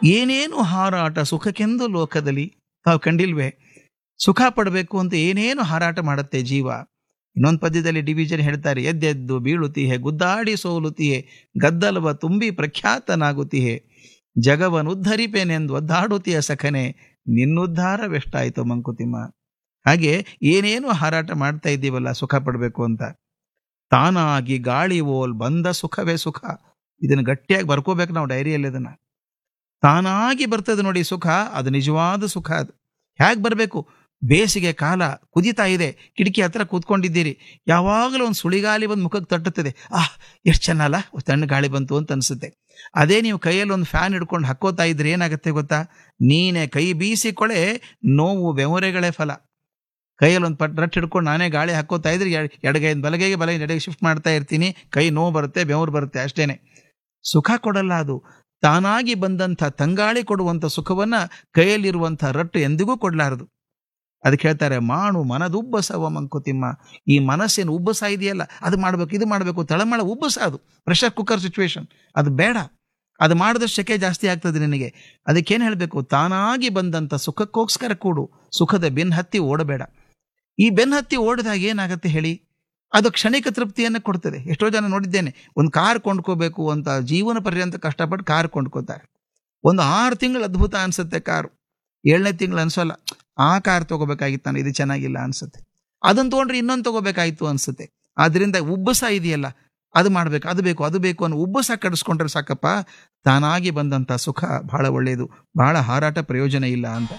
ಏನೇನು ಹಾರಾಟ ಸುಖಕ್ಕೆಂದು ಲೋಕದಲ್ಲಿ ತಾವು ಕಂಡಿಲ್ವೇ ಸುಖ ಪಡಬೇಕು ಅಂತ ಏನೇನು ಹಾರಾಟ ಮಾಡುತ್ತೆ ಜೀವ ಇನ್ನೊಂದು ಪದ್ಯದಲ್ಲಿ ಡಿವಿಜನ್ ಹೇಳ್ತಾರೆ ಎದ್ದೆದ್ದು ಬೀಳುತ್ತಿಹೆ ಗುದ್ದಾಡಿ ಸೋಲುತ್ತಿಹೆ ಗದ್ದಲವ ತುಂಬಿ ಪ್ರಖ್ಯಾತನಾಗುತ್ತಿಹೆ ಜಗವನುದ್ಧರಿಪೇನೆಂದು ಒದ್ದಾಡುತ್ತೀಯ ಸಖನೆ ನಿನ್ನುದ್ಧಾರವೆಷ್ಟಾಯಿತು ಮಂಕುತಿಮ್ಮ ಹಾಗೆ ಏನೇನು ಹಾರಾಟ ಮಾಡ್ತಾ ಇದ್ದೀವಲ್ಲ ಸುಖ ಪಡಬೇಕು ಅಂತ ತಾನಾಗಿ ಗಾಳಿ ಓಲ್ ಬಂದ ಸುಖವೇ ಸುಖ ಇದನ್ನು ಗಟ್ಟಿಯಾಗಿ ಬರ್ಕೋಬೇಕು ನಾವು ಡೈರಿಯಲ್ಲಿ ಅದನ್ನ ತಾನಾಗಿ ಬರ್ತದೆ ನೋಡಿ ಸುಖ ಅದು ನಿಜವಾದ ಸುಖ ಅದು ಹೇಗೆ ಬರಬೇಕು ಬೇಸಿಗೆ ಕಾಲ ಕುದಿತಾ ಇದೆ ಕಿಟಕಿ ಹತ್ರ ಕೂತ್ಕೊಂಡಿದ್ದೀರಿ ಯಾವಾಗಲೂ ಒಂದು ಸುಳಿಗಾಲಿ ಬಂದು ಮುಖಕ್ಕೆ ತಟ್ಟುತ್ತದೆ ಆಹ್ ಎಷ್ಟು ಚೆನ್ನಲ್ಲ ತಣ್ಣ ಗಾಳಿ ಬಂತು ಅಂತ ಅನಿಸುತ್ತೆ ಅದೇ ನೀವು ಕೈಯಲ್ಲಿ ಒಂದು ಫ್ಯಾನ್ ಹಿಡ್ಕೊಂಡು ಹಾಕೋತಾ ಇದ್ರೆ ಏನಾಗುತ್ತೆ ಗೊತ್ತಾ ನೀನೆ ಕೈ ಬೀಸಿಕೊಳೆ ನೋವು ಬೆವರೆಗಳೇ ಫಲ ಕೈಯಲ್ಲಿ ಒಂದು ಪಟ್ ರಟ್ಟು ಹಿಡ್ಕೊಂಡು ನಾನೇ ಗಾಳಿ ಹಾಕೋತಾ ಇದ್ರೆ ಎಡ್- ಎಡಗೈಯಿಂದ ಬಲಗೈಗೆ ಬಲ ಎಡಗೆ ಶಿಫ್ಟ್ ಮಾಡ್ತಾ ಇರ್ತೀನಿ ಕೈ ನೋವು ಬರುತ್ತೆ ಬೆವರು ಬರುತ್ತೆ ಅಷ್ಟೇನೆ ಸುಖ ಕೊಡಲ್ಲ ಅದು ತಾನಾಗಿ ಬಂದಂಥ ತಂಗಾಳಿ ಕೊಡುವಂಥ ಸುಖವನ್ನ ಕೈಯಲ್ಲಿರುವಂಥ ರಟ್ಟು ಎಂದಿಗೂ ಕೊಡಲಾರದು ಅದಕ್ಕೆ ಹೇಳ್ತಾರೆ ಮಾಡು ಮನದುಬ್ಬಸವ ಮಂಕುತಿಮ್ಮ ಈ ಮನಸ್ಸಿನ ಉಬ್ಬಸ ಇದೆಯಲ್ಲ ಅದು ಮಾಡಬೇಕು ಇದು ಮಾಡಬೇಕು ತಳಮಳ ಉಬ್ಬಸ ಅದು ಪ್ರೆಷರ್ ಕುಕ್ಕರ್ ಸಿಚುವೇಶನ್ ಅದು ಬೇಡ ಅದು ಮಾಡಿದಷ್ಟು ಶೆಕೆ ಜಾಸ್ತಿ ಆಗ್ತದೆ ನಿನಗೆ ಅದಕ್ಕೇನು ಹೇಳಬೇಕು ತಾನಾಗಿ ಬಂದಂಥ ಸುಖಕ್ಕೋಸ್ಕರ ಕೂಡು ಸುಖದ ಬೆನ್ ಹತ್ತಿ ಓಡಬೇಡ ಈ ಬೆನ್ ಹತ್ತಿ ಓಡಿದಾಗ ಏನಾಗುತ್ತೆ ಹೇಳಿ ಅದು ಕ್ಷಣಿಕ ತೃಪ್ತಿಯನ್ನು ಕೊಡ್ತದೆ ಎಷ್ಟೋ ಜನ ನೋಡಿದ್ದೇನೆ ಒಂದು ಕಾರ್ ಕೊಂಡ್ಕೋಬೇಕು ಅಂತ ಜೀವನ ಪರ್ಯಂತ ಕಷ್ಟಪಟ್ಟು ಕಾರ್ ಕೊಂಡ್ಕೋತಾರೆ ಒಂದು ಆರು ತಿಂಗಳು ಅದ್ಭುತ ಅನ್ಸುತ್ತೆ ಕಾರು ಏಳನೇ ತಿಂಗಳು ಅನ್ಸೋಲ್ಲ ಆ ಕಾರ್ ತಗೋಬೇಕಾಗಿತ್ತು ನಾನು ಇದು ಚೆನ್ನಾಗಿಲ್ಲ ಅನ್ಸುತ್ತೆ ಅದನ್ನು ತೊಗೊಂಡ್ರೆ ಇನ್ನೊಂದು ತಗೋಬೇಕಾಯ್ತು ಅನ್ಸುತ್ತೆ ಆದ್ರಿಂದ ಉಬ್ಬಸ ಇದೆಯಲ್ಲ ಅದು ಮಾಡ್ಬೇಕು ಅದು ಬೇಕು ಅದು ಬೇಕು ಅನ್ನೋ ಉಬ್ಬಸ ಕಡಿಸ್ಕೊಂಡ್ರೆ ಸಾಕಪ್ಪ ತಾನಾಗಿ ಬಂದಂಥ ಸುಖ ಬಹಳ ಒಳ್ಳೆಯದು ಬಹಳ ಹಾರಾಟ ಪ್ರಯೋಜನ ಇಲ್ಲ ಅಂತ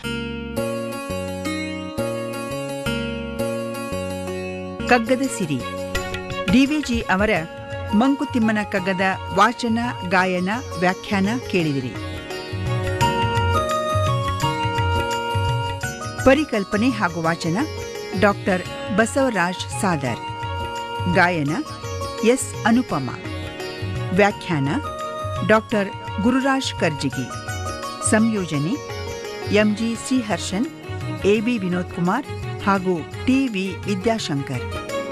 ಕಗ್ಗದ ಸಿರಿ ಡಿವಿಜಿ ಅವರ ಮಂಕುತಿಮ್ಮನ ಕಗ್ಗದ ವಾಚನ ಗಾಯನ ವ್ಯಾಖ್ಯಾನ ಕೇಳಿದಿರಿ ಪರಿಕಲ್ಪನೆ ಹಾಗೂ ವಾಚನ ಡಾಕ್ಟರ್ ಬಸವರಾಜ್ ಸಾದರ್ ಗಾಯನ ಎಸ್ ಅನುಪಮ ವ್ಯಾಖ್ಯಾನ ಡಾಕ್ಟರ್ ಗುರುರಾಜ್ ಕರ್ಜಿಗಿ ಸಂಯೋಜನೆ ಎಂಜಿ ಶ್ರೀಹರ್ಷನ್ ಎಬಿ ವಿನೋದ್ ಕುಮಾರ್ ಹಾಗೂ ಟಿವಿ ವಿದ್ಯಾಶಂಕರ್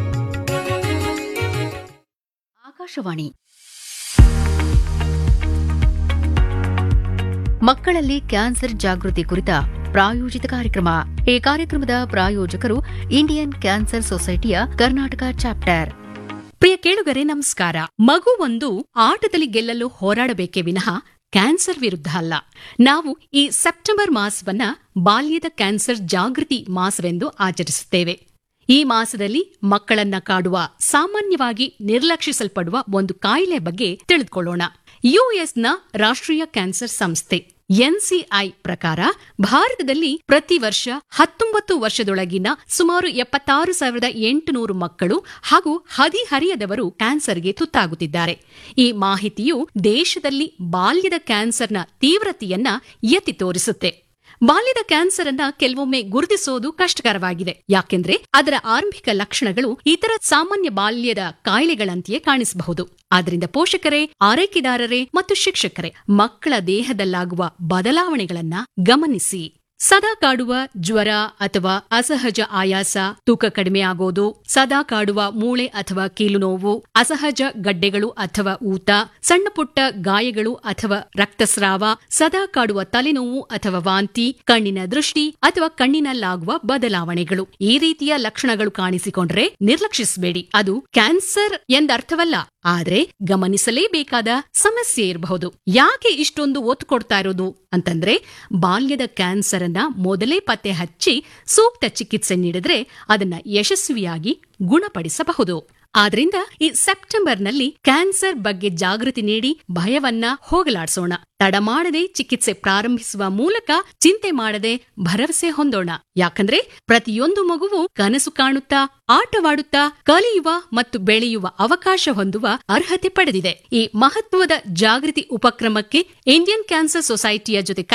ಆಕಾಶವಾಣಿ ಮಕ್ಕಳಲ್ಲಿ ಕ್ಯಾನ್ಸರ್ ಜಾಗೃತಿ ಕುರಿತ ಪ್ರಾಯೋಜಿತ ಕಾರ್ಯಕ್ರಮ ಈ ಕಾರ್ಯಕ್ರಮದ ಪ್ರಾಯೋಜಕರು ಇಂಡಿಯನ್ ಕ್ಯಾನ್ಸರ್ ಸೊಸೈಟಿಯ ಕರ್ನಾಟಕ ಚಾಪ್ಟರ್ ಪ್ರಿಯ ಕೇಳುಗರೆ ನಮಸ್ಕಾರ ಮಗು ಒಂದು ಆಟದಲ್ಲಿ ಗೆಲ್ಲಲು ಹೋರಾಡಬೇಕೇ ವಿನಃ ಕ್ಯಾನ್ಸರ್ ವಿರುದ್ಧ ಅಲ್ಲ ನಾವು ಈ ಸೆಪ್ಟೆಂಬರ್ ಮಾಸವನ್ನ ಬಾಲ್ಯದ ಕ್ಯಾನ್ಸರ್ ಜಾಗೃತಿ ಮಾಸವೆಂದು ಆಚರಿಸುತ್ತೇವೆ ಈ ಮಾಸದಲ್ಲಿ ಮಕ್ಕಳನ್ನ ಕಾಡುವ ಸಾಮಾನ್ಯವಾಗಿ ನಿರ್ಲಕ್ಷಿಸಲ್ಪಡುವ ಒಂದು ಕಾಯಿಲೆ ಬಗ್ಗೆ ತಿಳಿದುಕೊಳ್ಳೋಣ ಯುಎಸ್ನ ರಾಷ್ಟ್ರೀಯ ಕ್ಯಾನ್ಸರ್ ಸಂಸ್ಥೆ ಎನ್ಸಿಐ ಪ್ರಕಾರ ಭಾರತದಲ್ಲಿ ಪ್ರತಿ ವರ್ಷ ಹತ್ತೊಂಬತ್ತು ವರ್ಷದೊಳಗಿನ ಸುಮಾರು ಎಪ್ಪತ್ತಾರು ಸಾವಿರದ ಎಂಟುನೂರು ಮಕ್ಕಳು ಹಾಗೂ ಹದಿಹರಿಯದವರು ಕ್ಯಾನ್ಸರ್ಗೆ ತುತ್ತಾಗುತ್ತಿದ್ದಾರೆ ಈ ಮಾಹಿತಿಯು ದೇಶದಲ್ಲಿ ಬಾಲ್ಯದ ಕ್ಯಾನ್ಸರ್ನ ತೀವ್ರತೆಯನ್ನ ಎತ್ತಿ ತೋರಿಸುತ್ತೆ ಬಾಲ್ಯದ ಕ್ಯಾನ್ಸರ್ ಅನ್ನ ಕೆಲವೊಮ್ಮೆ ಗುರುತಿಸೋದು ಕಷ್ಟಕರವಾಗಿದೆ ಯಾಕೆಂದ್ರೆ ಅದರ ಆರಂಭಿಕ ಲಕ್ಷಣಗಳು ಇತರ ಸಾಮಾನ್ಯ ಬಾಲ್ಯದ ಕಾಯಿಲೆಗಳಂತೆಯೇ ಕಾಣಿಸಬಹುದು ಆದ್ದರಿಂದ ಪೋಷಕರೇ ಆರೈಕೆದಾರರೇ ಮತ್ತು ಶಿಕ್ಷಕರೇ ಮಕ್ಕಳ ದೇಹದಲ್ಲಾಗುವ ಬದಲಾವಣೆಗಳನ್ನ ಗಮನಿಸಿ ಸದಾ ಕಾಡುವ ಜ್ವರ ಅಥವಾ ಅಸಹಜ ಆಯಾಸ ತೂಕ ಕಡಿಮೆ ಆಗೋದು ಸದಾ ಕಾಡುವ ಮೂಳೆ ಅಥವಾ ಕೀಲು ನೋವು ಅಸಹಜ ಗಡ್ಡೆಗಳು ಅಥವಾ ಊತ ಸಣ್ಣ ಪುಟ್ಟ ಗಾಯಗಳು ಅಥವಾ ರಕ್ತಸ್ರಾವ ಸದಾ ಕಾಡುವ ತಲೆನೋವು ಅಥವಾ ವಾಂತಿ ಕಣ್ಣಿನ ದೃಷ್ಟಿ ಅಥವಾ ಕಣ್ಣಿನಲ್ಲಾಗುವ ಬದಲಾವಣೆಗಳು ಈ ರೀತಿಯ ಲಕ್ಷಣಗಳು ಕಾಣಿಸಿಕೊಂಡ್ರೆ ನಿರ್ಲಕ್ಷಿಸಬೇಡಿ ಅದು ಕ್ಯಾನ್ಸರ್ ಎಂದರ್ಥವಲ್ಲ ಆದ್ರೆ ಗಮನಿಸಲೇಬೇಕಾದ ಸಮಸ್ಯೆ ಇರಬಹುದು ಯಾಕೆ ಇಷ್ಟೊಂದು ಒತ್ತು ಕೊಡ್ತಾ ಇರೋದು ಅಂತಂದ್ರೆ ಬಾಲ್ಯದ ಕ್ಯಾನ್ಸರ್ ಅನ್ನ ಮೊದಲೇ ಪತ್ತೆ ಹಚ್ಚಿ ಸೂಕ್ತ ಚಿಕಿತ್ಸೆ ನೀಡಿದ್ರೆ ಅದನ್ನ ಯಶಸ್ವಿಯಾಗಿ ಗುಣಪಡಿಸಬಹುದು ಆದ್ರಿಂದ ಈ ಸೆಪ್ಟೆಂಬರ್ನಲ್ಲಿ ಕ್ಯಾನ್ಸರ್ ಬಗ್ಗೆ ಜಾಗೃತಿ ನೀಡಿ ಭಯವನ್ನ ಹೋಗಲಾಡಿಸೋಣ ತಡ ಮಾಡದೆ ಚಿಕಿತ್ಸೆ ಪ್ರಾರಂಭಿಸುವ ಮೂಲಕ ಚಿಂತೆ ಮಾಡದೆ ಭರವಸೆ ಹೊಂದೋಣ ಯಾಕಂದ್ರೆ ಪ್ರತಿಯೊಂದು ಮಗುವು ಕನಸು ಕಾಣುತ್ತಾ ಆಟವಾಡುತ್ತಾ ಕಲಿಯುವ ಮತ್ತು ಬೆಳೆಯುವ ಅವಕಾಶ ಹೊಂದುವ ಅರ್ಹತೆ ಪಡೆದಿದೆ ಈ ಮಹತ್ವದ ಜಾಗೃತಿ ಉಪಕ್ರಮಕ್ಕೆ ಇಂಡಿಯನ್ ಕ್ಯಾನ್ಸರ್ ಸೊಸೈಟಿಯ ಜೊತೆ